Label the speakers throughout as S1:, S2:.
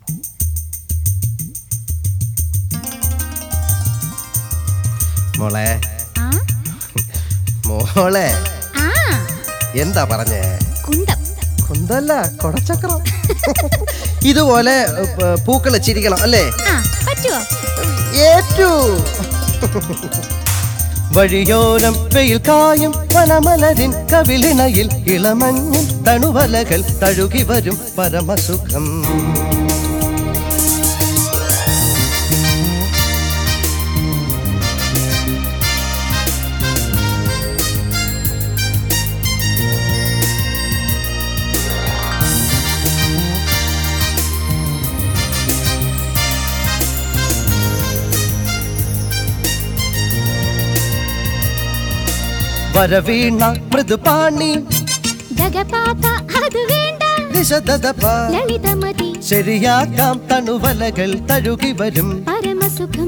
S1: മോളെ
S2: ആ
S1: മോളെ
S2: ആ
S1: എന്താ പറഞ്ഞേ
S2: കുന്തം
S1: കുന്തല്ല കൊടച്ചക്രം ഇതുപോലെ പൂക്കൾ ചിരിക്കണം അല്ലേ
S2: ആ പറ്റുമോ
S1: ഏറ്റു വഴിയോരം വെയിൽ കായും വനമലരിൻ കവിളിണയിൽ ഇളമഞ്ഞും തണുവലകൾ തഴുകി വരും പരമസുഖം വരവീണ മൃദുപാണി
S2: ഗഗപാപ അത് വേണ്ട
S1: വിശദതപ
S2: ലളിതമതി
S1: ശരിയാക്കാം തണുവലകൾ തഴുകി വരും
S2: പരമസുഖം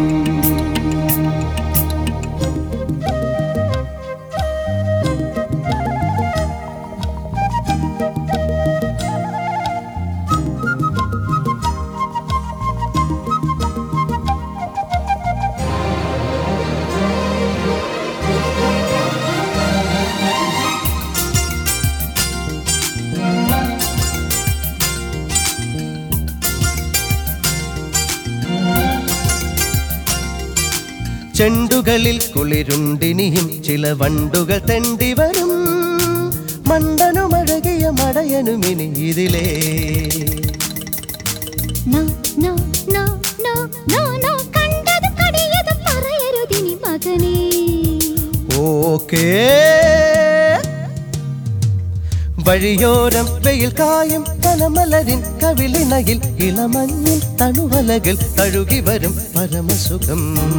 S1: ചെണ്ടുകളിൽ കുളിരുണ്ടിനിയും ചില വണ്ടുകൾ തെണ്ടി വരും മണ്ടനുമഴകിയ മടയനുമിനി ഇതിലേ
S2: no no no no no no കണ്ടത് കടിയത് പറയരുതിനി മകനേ
S1: ഓക്കേ വഴിയോരം വെയിൽ കായും പനമലരിൻ കവിളിണയിൽ ഇളമഞ്ഞിൽ തണുവലകൾ തഴുകി വരും പരമസുഖം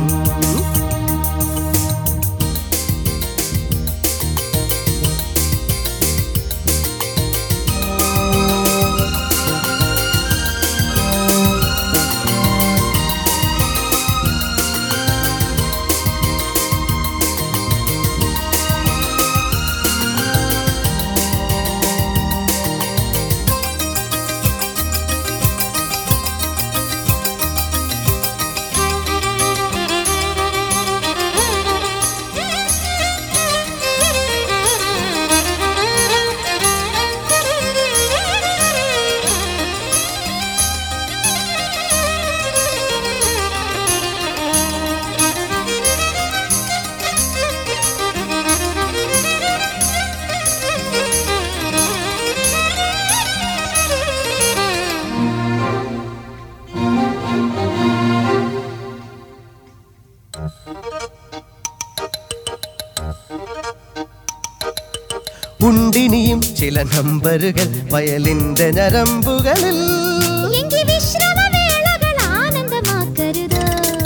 S1: ഉണ്ടിനിയും ചില നമ്പറുകൾ വയലിന്റെ ഞരമ്പുകളിൽ
S2: എങ്കിൽ വിശ്രമവേളകൾ ആനന്ദമാക്കരുത്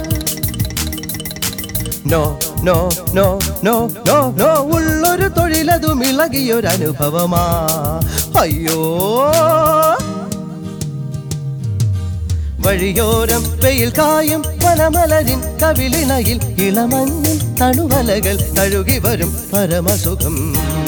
S1: no no no no no no ഉള്ളൊരു തൊഴിലതും ഇളകിയൊരനുഭവമാ അയ്യോ വഴിയോരം വെയിൽ കായും വനമലരിൻ കവിളിണയിൽ ഇളമഞ്ഞിൽ തണുവലകൾ തഴുകി വരും പരമസുഖം